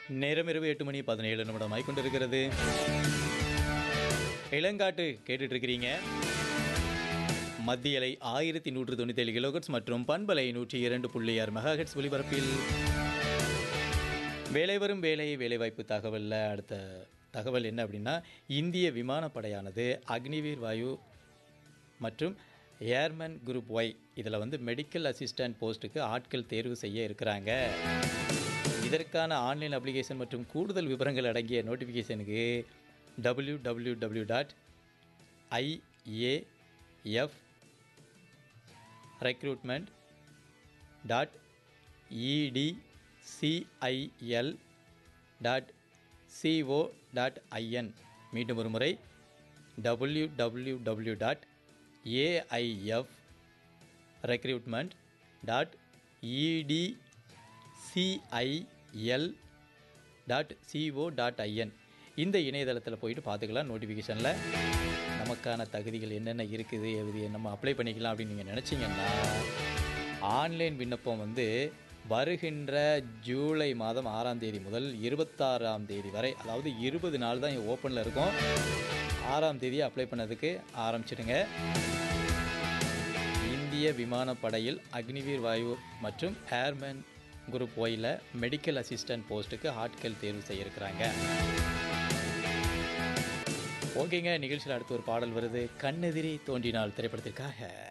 நேரம் இரவு எட்டு மணி பதினேழு நிமிடம் ஆய்கொண்டிருக்கிறது இளங்காட்டு கேட்டுட்டு இருக்கிறீங்க மத்தியலை ஆயிரத்தி நூற்று தொண்ணூற்றி ஏழு கிலோகட்ஸ் மற்றும் பண்பலை நூற்றி இரண்டு புள்ளி ஆறு மெகாஹெட்ஸ் ஒலிபரப்பில் வேலை வரும் வேலை வேலைவாய்ப்பு தகவலில் அடுத்த தகவல் என்ன அப்படின்னா இந்திய விமானப்படையானது அக்னிவீர் வாயு மற்றும் ஏர்மேன் குரூப் ஒய் இதில் வந்து மெடிக்கல் அசிஸ்டன்ட் போஸ்ட்டுக்கு ஆட்கள் தேர்வு செய்ய இருக்கிறாங்க இதற்கான ஆன்லைன் அப்ளிகேஷன் மற்றும் கூடுதல் விவரங்கள் அடங்கிய நோட்டிஃபிகேஷனுக்கு W W W dot IAF recruitment dot EDCIL dot CO dot IN மீண்டும் ஒரு முறை W W W dot AIF recruitment dot EDCIL dot CO dot IN இந்த இணையதளத்தில் போயிட்டு பார்த்துக்கலாம் நோட்டிஃபிகேஷனில் நமக்கான தகுதிகள் என்னென்ன இருக்குது எது நம்ம அப்ளை பண்ணிக்கலாம் அப்படின்னு நீங்கள் நினச்சிங்கன்னா ஆன்லைன் விண்ணப்பம் வந்து வருகின்ற ஜூலை மாதம் ஆறாம் தேதி முதல் இருபத்தாறாம் தேதி வரை அதாவது இருபது நாள் தான் ஓப்பனில் இருக்கும் ஆறாம் தேதி அப்ளை பண்ணதுக்கு ஆரம்பிச்சிடுங்க இந்திய விமானப்படையில் அக்னிவீர் வாயு மற்றும் airman group Y medical assistant போஸ்ட்டுக்கு ஆட்கள் தேர்வு செய்யிருக்கிறாங்க ஓகேங்க நிகழ்ச்சியில் அடுத்து ஒரு பாடல் வருது கண்ணெதிரி தோன்றினால் திரைப்படத்திற்காக